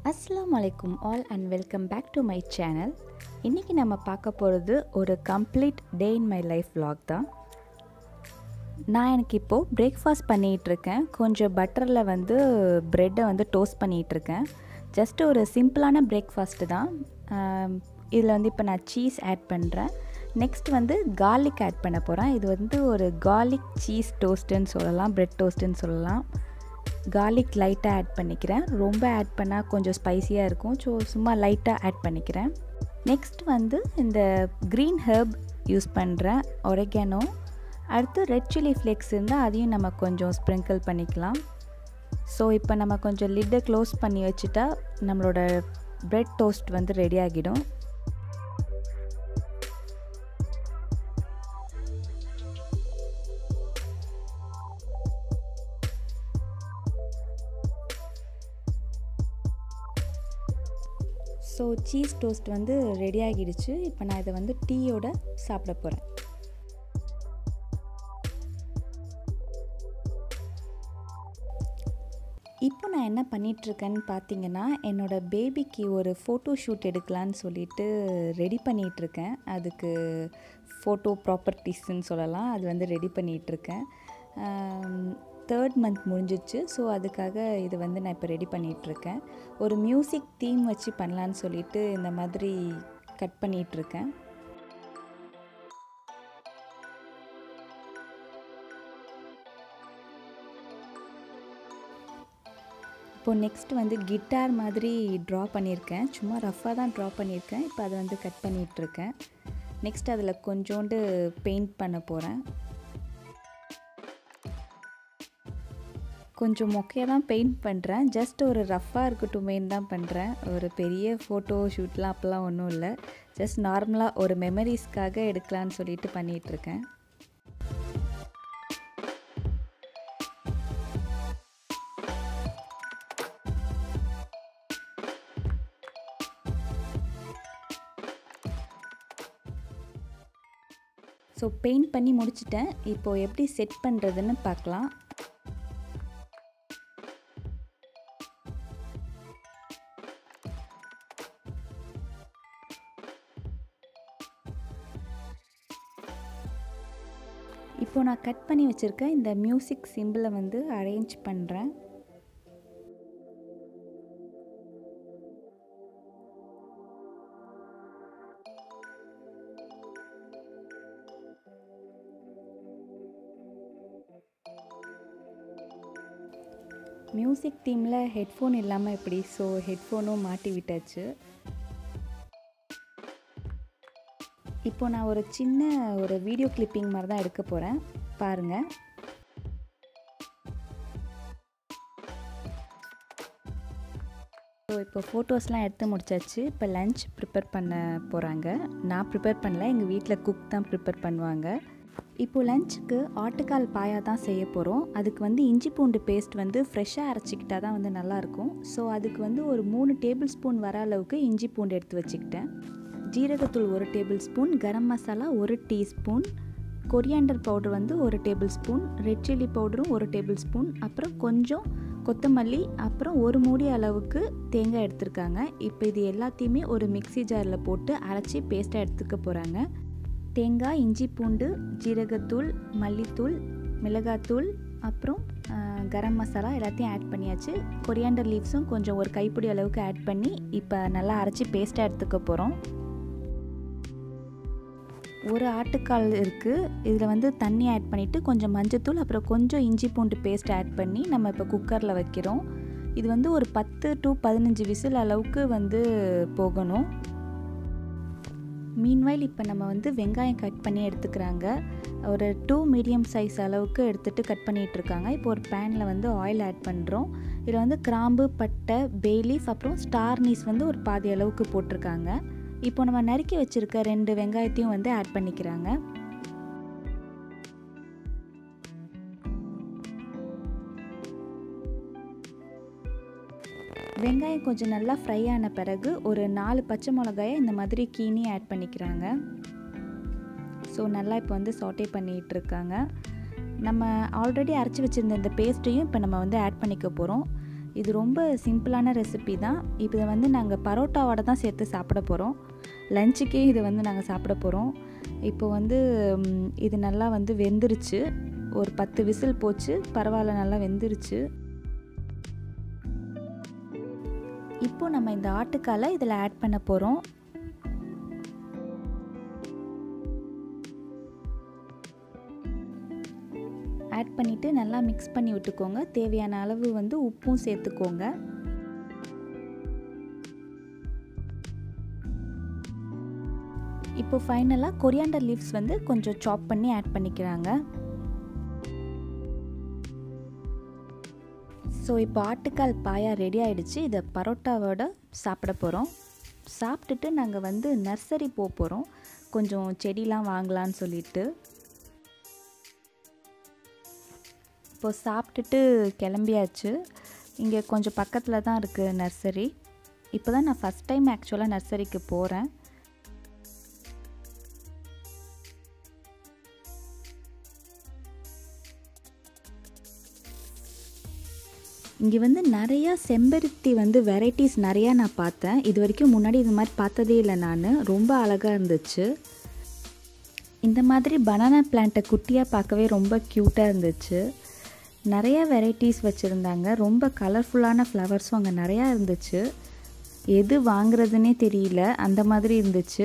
அஸ்ஸலாமு அலைக்கும் all and welcome back to my channel இன்றைக்கி நம்ம பார்க்க போகிறது ஒரு complete day in my life vlog தான் நான் எனக்கு இப்போது பிரேக்ஃபாஸ்ட் பண்ணிகிட்ருக்கேன் கொஞ்சம் பட்டரில் வந்து ப்ரெட்டை வந்து டோஸ்ட் பண்ணிகிட்ருக்கேன் ஜஸ்ட் ஒரு சிம்பிளான பிரேக்ஃபாஸ்ட்டு தான் இதில் வந்து இப்போ நான் சீஸ் ஆட் பண்ணுறேன் நெக்ஸ்ட் வந்து கார்லிக் ஆட் பண்ண போகிறேன் இது வந்து ஒரு கார்லிக் சீஸ் டோஸ்ட்டுன்னு சொல்லலாம் ப்ரெட் டோஸ்ட்டுன்னு சொல்லலாம் கார்லிக் லைட்டாக ஆட் பண்ணிக்கிறேன் ரொம்ப ஆட் பண்ணால் கொஞ்சம் ஸ்பைசியாக இருக்கும் ஸோ சும்மா லைட்டாக ஆட் பண்ணிக்கிறேன் நெக்ஸ்ட் வந்து இந்த க்ரீன் ஹெர்ப் யூஸ் பண்ணுறேன் ஒரெகானோ அடுத்து ரெட் சில்லி ஃப்ளேக்ஸ் இருந்தால் அதையும் நம்ம கொஞ்சம் ஸ்ப்ரிங்கிள் பண்ணிக்கலாம் ஸோ இப்போ நம்ம கொஞ்சம் லிட்டை க்ளோஸ் பண்ணி வச்சுட்டா நம்மளோட ப்ரெட் டோஸ்ட் வந்து ரெடி ஆகிடும் ஸோ சீஸ் டோஸ்ட் வந்து ரெடி ஆகிடுச்சு இப்போ நான் இதை வந்து டீயோட சாப்பிட போகிறேன் இப்போ நான் என்ன பண்ணிகிட்ருக்கேன்னு பார்த்தீங்கன்னா என்னோடய பேபிக்கு ஒரு ஃபோட்டோ ஷூட் எடுக்கலான்னு சொல்லிட்டு ரெடி பண்ணிகிட்ருக்கேன் அதுக்கு ஃபோட்டோ ப்ராப்பர்ட்டிஸ்ன்னு சொல்லலாம் அது வந்து ரெடி பண்ணிகிட்ருக்கேன் தேர்ட் மந்த் முடிஞ்சிச்சு ஸோ அதுக்காக இது வந்து நான் இப்போ ரெடி பண்ணிகிட்ருக்கேன் ஒரு மியூசிக் தீம் வச்சு பண்ணலான்னு சொல்லிட்டு இந்த மாதிரி கட் பண்ணிகிட்ருக்கேன் இப்போது நெக்ஸ்ட் வந்து கிட்டார் மாதிரி ட்ரா பண்ணியிருக்கேன் சும்மா ரஃப்பாக தான் ட்ரா பண்ணியிருக்கேன் இப்போ அதை வந்து கட் பண்ணிகிட்ருக்கேன் நெக்ஸ்ட் அதில் கொஞ்சோண்டு பெயிண்ட் பண்ண போகிறேன் கொஞ்சம் மொக்கையாக தான் பெயிண்ட் பண்ணுறேன் ஜஸ்ட் ஒரு ரஃப்பாக இருக்கட்டுமேன்னு தான் பண்ணுறேன் ஒரு பெரிய ஃபோட்டோ ஷூட்லாம் அப்போல்லாம் ஒன்றும் இல்லை ஜஸ்ட் நார்மலாக ஒரு மெமரிஸ்க்காக எடுக்கலான்னு சொல்லிட்டு பண்ணிகிட்ருக்கேன் ஸோ பெயிண்ட் பண்ணி முடிச்சிட்டேன் இப்போது எப்படி செட் பண்ணுறதுன்னு பார்க்கலாம் இப்போ நான் கட் பண்ணி வச்சுருக்க இந்த மியூசிக் சிம்பிளை வந்து அரேஞ்ச் பண்ணுறேன் மியூசிக் தீமில் ஹெட்ஃபோன் இல்லாமல் எப்படி ஸோ ஹெட்ஃபோனும் மாட்டி விட்டாச்சு இப்போ நான் ஒரு சின்ன ஒரு வீடியோ கிளிப்பிங் மாதிரி தான் எடுக்க போகிறேன் பாருங்கள் ஸோ இப்போ ஃபோட்டோஸ்லாம் எடுத்து முடிச்சாச்சு இப்போ லஞ்ச் ப்ரிப்பேர் பண்ண போகிறாங்க நான் ப்ரிப்பேர் பண்ணல எங்கள் வீட்டில் குக் தான் ப்ரிப்பேர் பண்ணுவாங்க இப்போது லஞ்சுக்கு ஆட்டுக்கால் பாயா தான் செய்ய போகிறோம் அதுக்கு வந்து இஞ்சி பூண்டு பேஸ்ட் வந்து ஃப்ரெஷ்ஷாக அரைச்சிக்கிட்டா தான் வந்து நல்லாயிருக்கும் ஸோ அதுக்கு வந்து ஒரு மூணு டேபிள் ஸ்பூன் வர அளவுக்கு இஞ்சி பூண்டு எடுத்து வச்சுக்கிட்டேன் ஜீரகத்தூள் ஒரு டேபிள் ஸ்பூன் கரம் மசாலா ஒரு டீஸ்பூன் கொரியாண்டர் பவுடர் வந்து ஒரு டேபிள் ஸ்பூன் ரெட் சில்லி பவுடரும் ஒரு டேபிள் ஸ்பூன் அப்புறம் கொஞ்சம் கொத்தமல்லி அப்புறம் ஒரு மூடி அளவுக்கு தேங்காய் எடுத்திருக்காங்க இப்போ இது எல்லாத்தையுமே ஒரு மிக்சி ஜாரில் போட்டு அரைச்சி பேஸ்ட்டாக எடுத்துக்க போகிறாங்க தேங்காய் இஞ்சி பூண்டு ஜீரகத்தூள் மல்லித்தூள் மிளகாத்தூள் அப்புறம் கரம் மசாலா எல்லாத்தையும் ஆட் பண்ணியாச்சு கொரியாண்டர் லீவ்ஸும் கொஞ்சம் ஒரு கைப்பிடி அளவுக்கு ஆட் பண்ணி இப்போ நல்லா அரைச்சி பேஸ்ட்டாக எடுத்துக்க போகிறோம் ஒரு ஆட்டுக்கால் இருக்குது இதில் வந்து தண்ணி ஆட் பண்ணிவிட்டு கொஞ்சம் மஞ்சத்தூள் அப்புறம் கொஞ்சம் இஞ்சி பூண்டு பேஸ்ட் ஆட் பண்ணி நம்ம இப்போ குக்கரில் வைக்கிறோம் இது வந்து ஒரு பத்து டு பதினஞ்சு விசில் அளவுக்கு வந்து போகணும் மீன்வைல் இப்போ நம்ம வந்து வெங்காயம் கட் பண்ணி எடுத்துக்கிறாங்க ஒரு டூ மீடியம் சைஸ் அளவுக்கு எடுத்துகிட்டு கட் பண்ணிகிட்ருக்காங்க இப்போ ஒரு பேனில் வந்து ஆயில் ஆட் பண்ணுறோம் இதில் வந்து கிராம்பு பட்டை பேலீஃப் அப்புறம் ஸ்டார் நீஸ் வந்து ஒரு பாதி அளவுக்கு போட்டிருக்காங்க இப்போ நம்ம நறுக்கி வச்சுருக்க ரெண்டு வெங்காயத்தையும் வந்து ஆட் பண்ணிக்கிறாங்க வெங்காயம் கொஞ்சம் நல்லா ஃப்ரை ஆன பிறகு ஒரு நாலு பச்சை மிளகாயை இந்த மாதிரி கீனி ஆட் பண்ணிக்கிறாங்க ஸோ நல்லா இப்போ வந்து சாட்டே பண்ணிகிட்டு இருக்காங்க நம்ம ஆல்ரெடி அரைச்சி வச்சுருந்த இந்த பேஸ்ட்டையும் இப்போ நம்ம வந்து ஆட் பண்ணிக்க போகிறோம் இது ரொம்ப சிம்பிளான ரெசிபி தான் இப்போ இதை வந்து நாங்கள் பரோட்டாவோட தான் சேர்த்து சாப்பிட போகிறோம் லஞ்சுக்கே இதை வந்து நாங்கள் சாப்பிட போகிறோம் இப்போ வந்து ம், இது நல்லா வந்து வெந்துருச்சு ஒரு பத்து விசில் போச்சு பரவாயில்ல நல்லா வெந்துருச்சு இப்போ நம்ம இந்த ஆட்டுக்காலை இதில் ஆட் பண்ண போகிறோம் ஆட் பண்ணிவிட்டு நல்லா மிக்ஸ் பண்ணி விட்டுக்கோங்க தேவையான அளவு வந்து உப்பும் சேர்த்துக்கோங்க இப்போ ஃபைனலாக கொரியாண்டர் லீவ்ஸ் வந்து கொஞ்சம் சாப் பண்ணி ஆட் பண்ணிக்கிறாங்க ஸோ இப்போ ஆட்டுக்கால் பாயா ரெடி ஆயிடுச்சு இதை பரோட்டாவோட சாப்பிட போகிறோம் சாப்பிட்டுட்டு நாங்கள் வந்து நர்சரி போக போகிறோம் கொஞ்சம் செடிலாம் வாங்கலான்னு சொல்லிட்டு இப்போ சாப்பிட்டுட்டு கிளம்பியாச்சு இங்கே கொஞ்சம் பக்கத்தில் தான் இருக்குது நர்சரி இப்போ தான் நான் ஃபஸ்ட் டைம் ஆக்சுவலாக நர்சரிக்கு போகிறேன் இங்கே வந்து நிறையா செம்பருத்தி வந்து வெரைட்டிஸ் நிறையா நான் பார்த்தேன் இது வரைக்கும் முன்னாடி இது மாதிரி பார்த்ததே இல்லை நான் ரொம்ப அழகாக இருந்துச்சு இந்த மாதிரி பனானா பிளான்ட்டை குட்டியாக பார்க்கவே ரொம்ப க்யூட்டாக இருந்துச்சு நிறையா வெரைட்டிஸ் வச்சுருந்தாங்க ரொம்ப கலர்ஃபுல்லான ஃப்ளவர்ஸும் அங்கே நிறையா இருந்துச்சு எது வாங்குறதுனே தெரியல அந்த மாதிரி இருந்துச்சு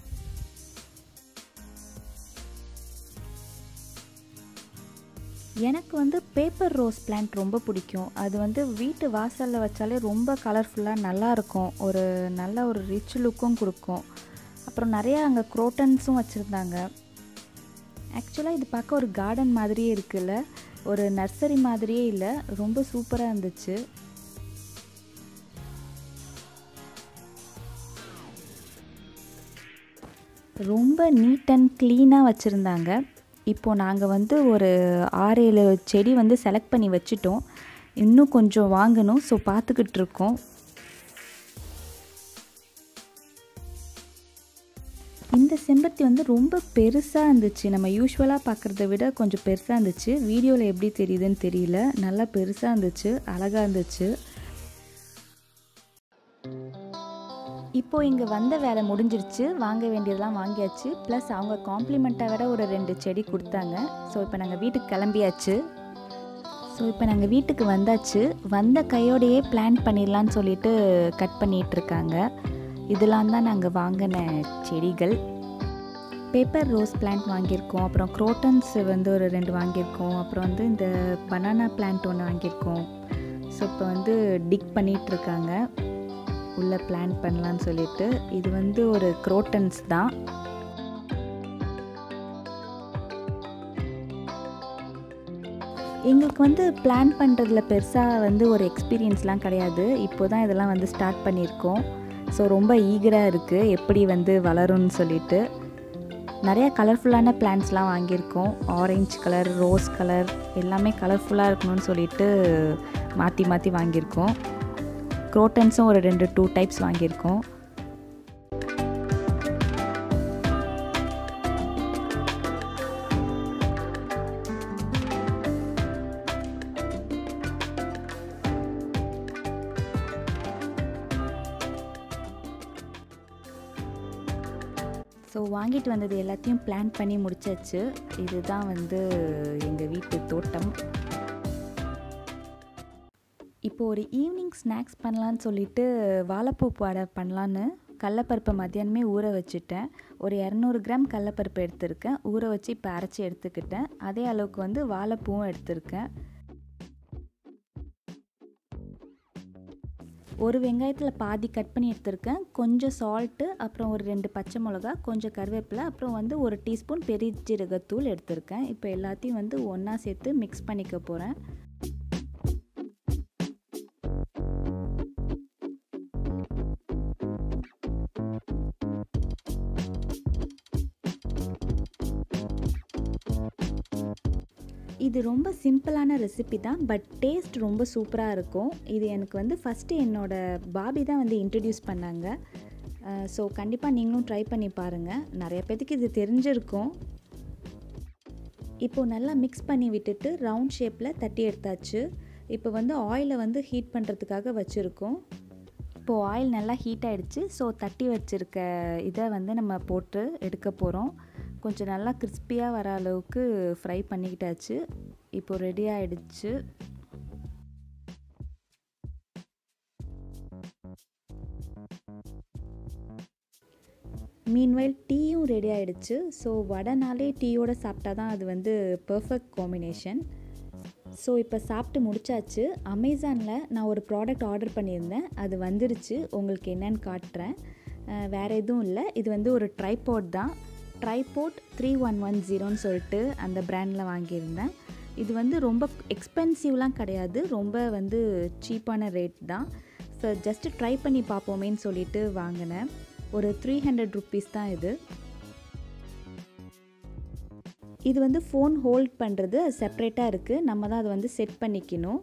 எனக்கு வந்து பேப்பர் ரோஸ் பிளான்ட் ரொம்ப பிடிக்கும் அது வந்து வீட்டு வாசலில் வச்சாலே ரொம்ப கலர்ஃபுல்லாக நல்லாயிருக்கும் ஒரு நல்ல ஒரு ரிச் லுக்கும் கொடுக்கும் அப்புறம் நிறையா அங்கே குரோட்டன்ஸும் வச்சுருந்தாங்க ஆக்சுவலாக இது பார்க்க ஒரு கார்டன் மாதிரியே இருக்குல்ல ஒரு நர்சரி மாதிரியே இல்லை ரொம்ப சூப்பராக இருந்துச்சு ரொம்ப நீட் அண்ட் க்ளீனாக வச்சுருந்தாங்க இப்போது நாங்கள் வந்து ஒரு ஆறு ஏழு செடி வந்து செலக்ட் பண்ணி வச்சுட்டோம் இன்னும் கொஞ்சம் வாங்கணும் ஸோ பார்த்துக்கிட்டு இருக்கோம் இந்த செம்பருத்தி வந்து ரொம்ப பெருசாக இருந்துச்சு நம்ம யூஸ்வலாக பார்க்குறத விட கொஞ்சம் பெருசாக இருந்துச்சு வீடியோவில் எப்படி தெரியுதுன்னு தெரியல நல்லா பெருசாக இருந்துச்சு அழகாக இருந்துச்சு இப்போது இங்கே வந்த வேலை முடிஞ்சிருச்சு வாங்க வேண்டியதெல்லாம் வாங்கியாச்சு ப்ளஸ் அவங்க காம்ப்ளிமெண்ட்டாக வேற ஒரு ரெண்டு செடி கொடுத்தாங்க ஸோ இப்போ நாங்கள் வீட்டுக்கு கிளம்பியாச்சு ஸோ இப்போ நாங்கள் வீட்டுக்கு வந்தாச்சு வந்த கையோடையே பிளான் பண்ணிடலான்னு சொல்லிட்டு கட் பண்ணிகிட்டு இருக்காங்க இதெல்லாம் தான் நாங்கள் வாங்கின செடிகள் பேப்பர் ரோஸ் பிளான்ட் வாங்கியிருக்கோம் அப்புறம் குரோட்டன்ஸ் வந்து ஒரு ரெண்டு வாங்கியிருக்கோம் அப்புறம் வந்து இந்த பனானா பிளான்ட் ஒன்று வாங்கியிருக்கோம் ஸோ இப்போ வந்து டிக் பண்ணிகிட்டு இருக்காங்க உள்ளே பிளான் பண்ணலான்னு சொல்லிட்டு இது வந்து ஒரு குரோட்டன்ஸ் தான் எங்களுக்கு வந்து பிளான் பண்ணுறதுல பெருசாக வந்து ஒரு எக்ஸ்பீரியன்ஸ்லாம் கிடையாது இப்போ தான் இதெல்லாம் வந்து ஸ்டார்ட் பண்ணியிருக்கோம் ஸோ ரொம்ப ஈகராக இருக்குது எப்படி வந்து வளரும்னு சொல்லிட்டு நிறைய கலர்ஃபுல்லான பிளான்ஸ்லாம் வாங்கியிருக்கோம் ஆரஞ்சு கலர் ரோஸ் கலர் எல்லாமே கலர்ஃபுல்லாக இருக்கணும்னு சொல்லிட்டு மாற்றி மாற்றி வாங்கியிருக்கோம் குரோட்டன்ஸும் ஒரு ரெண்டு டூ டைப்ஸ் வாங்கியிருக்கோம் ஸோ வாங்கிட்டு வந்தது எல்லாத்தையும் பிளான் பண்ணி முடிச்சாச்சு இதுதான் வந்து எங்கள் வீட்டு தோட்டம் இப்போ ஒரு ஈவினிங் ஸ்நாக்ஸ் பண்ணலான்னு சொல்லிட்டு வாழைப்பூ வடை பண்ணலான்னு கடலப்பருப்பை மத்தியானமே ஊற வச்சுட்டேன் ஒரு இரநூறு கிராம் கடலப்பருப்பு எடுத்திருக்கேன் ஊற வச்சு இப்போ அரைச்சி எடுத்துக்கிட்டேன் அதே அளவுக்கு வந்து வாழைப்பூவும் எடுத்திருக்கேன் ஒரு வெங்காயத்தில் பாதி கட் பண்ணி எடுத்திருக்கேன் கொஞ்சம் சால்ட்டு அப்புறம் ஒரு ரெண்டு பச்சை மிளகா கொஞ்சம் கருவேப்பிலை அப்புறம் வந்து ஒரு டீஸ்பூன் பெரிய ஜீரகத்தூள் எடுத்திருக்கேன் இப்போ எல்லாத்தையும் வந்து ஒன்றா சேர்த்து மிக்ஸ் பண்ணிக்க போகிறேன் இது ரொம்ப சிம்பிளான ரெசிபி தான் பட் டேஸ்ட் ரொம்ப சூப்பராக இருக்கும் இது எனக்கு வந்து ஃபஸ்ட்டு என்னோடய பாபி தான் வந்து இன்ட்ரடியூஸ் பண்ணாங்க ஸோ கண்டிப்பாக நீங்களும் ட்ரை பண்ணி பாருங்கள் நிறைய பேத்துக்கு இது தெரிஞ்சிருக்கும் இப்போது நல்லா மிக்ஸ் பண்ணி விட்டுட்டு ரவுண்ட் ஷேப்பில் தட்டி எடுத்தாச்சு இப்போ வந்து ஆயிலை வந்து ஹீட் பண்ணுறதுக்காக வச்சுருக்கோம் இப்போது ஆயில் நல்லா ஹீட் ஆகிடுச்சு ஸோ தட்டி வச்சுருக்க இதை வந்து நம்ம போட்டு எடுக்க போகிறோம் கொஞ்சம் நல்லா கிறிஸ்பியாக வர அளவுக்கு ஃப்ரை பண்ணிக்கிட்டாச்சு இப்போது ரெடி ஆகிடுச்சு மீன்வைல் டீயும் ரெடி ஆகிடுச்சு ஸோ வடைனாலே டீயோடு சாப்பிட்டா தான் அது வந்து பர்ஃபெக்ட் காம்பினேஷன் ஸோ இப்போ சாப்பிட்டு முடிச்சாச்சு அமேசானில் நான் ஒரு ப்ராடக்ட் ஆர்டர் பண்ணியிருந்தேன் அது வந்துருச்சு உங்களுக்கு என்னன்னு காட்டுறேன் வேறு எதுவும் இல்லை இது வந்து ஒரு ட்ரைபோட் தான் ட்ரைபோட் த்ரீ ஒன் ஒன் ஜீரோன்னு சொல்லிட்டு அந்த ப்ராண்டில் வாங்கியிருந்தேன் இது வந்து ரொம்ப எக்ஸ்பென்சிவ்லாம் கிடையாது ரொம்ப வந்து சீப்பான ரேட் தான் ஸோ ஜஸ்ட்டு ட்ரை பண்ணி பார்ப்போமேன்னு சொல்லிட்டு வாங்கினேன் ஒரு த்ரீ ஹண்ட்ரட் ருப்பீஸ் தான் இது இது வந்து ஃபோன் ஹோல்ட் பண்ணுறது செப்ரேட்டாக இருக்குது நம்ம தான் அதை வந்து செட் பண்ணிக்கணும்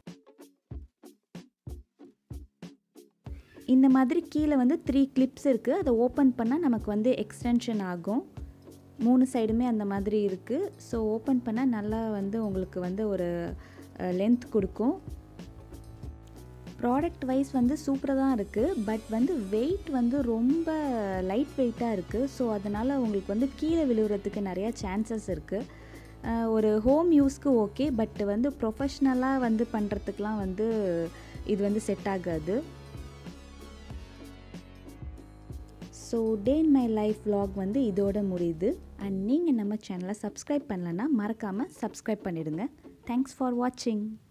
இந்த மாதிரி கீழே வந்து த்ரீ கிளிப்ஸ் இருக்குது அதை ஓப்பன் பண்ணால் நமக்கு வந்து எக்ஸ்டென்ஷன் ஆகும் மூணு சைடுமே அந்த மாதிரி இருக்குது ஸோ ஓப்பன் பண்ணால் நல்லா வந்து உங்களுக்கு வந்து ஒரு லென்த் கொடுக்கும் ப்ராடக்ட் வைஸ் வந்து சூப்பராக தான் இருக்குது பட் வந்து வெயிட் வந்து ரொம்ப லைட் வெயிட்டாக இருக்குது ஸோ அதனால் உங்களுக்கு வந்து கீழே விழுகிறதுக்கு நிறையா சான்சஸ் இருக்குது ஒரு ஹோம் யூஸ்க்கு ஓகே பட் வந்து ப்ரொஃபஷ்னலாக வந்து பண்ணுறதுக்கெலாம் வந்து இது வந்து செட் ஆகாது so day in my life vlog வந்து இதோட முடியுது அண்ட் நீங்கள் நம்ம சேனலை சப்ஸ்கிரைப் பண்ணலன்னா மறக்காமல் சப்ஸ்கிரைப் பண்ணிடுங்க தேங்க்ஸ் ஃபார் வாட்சிங்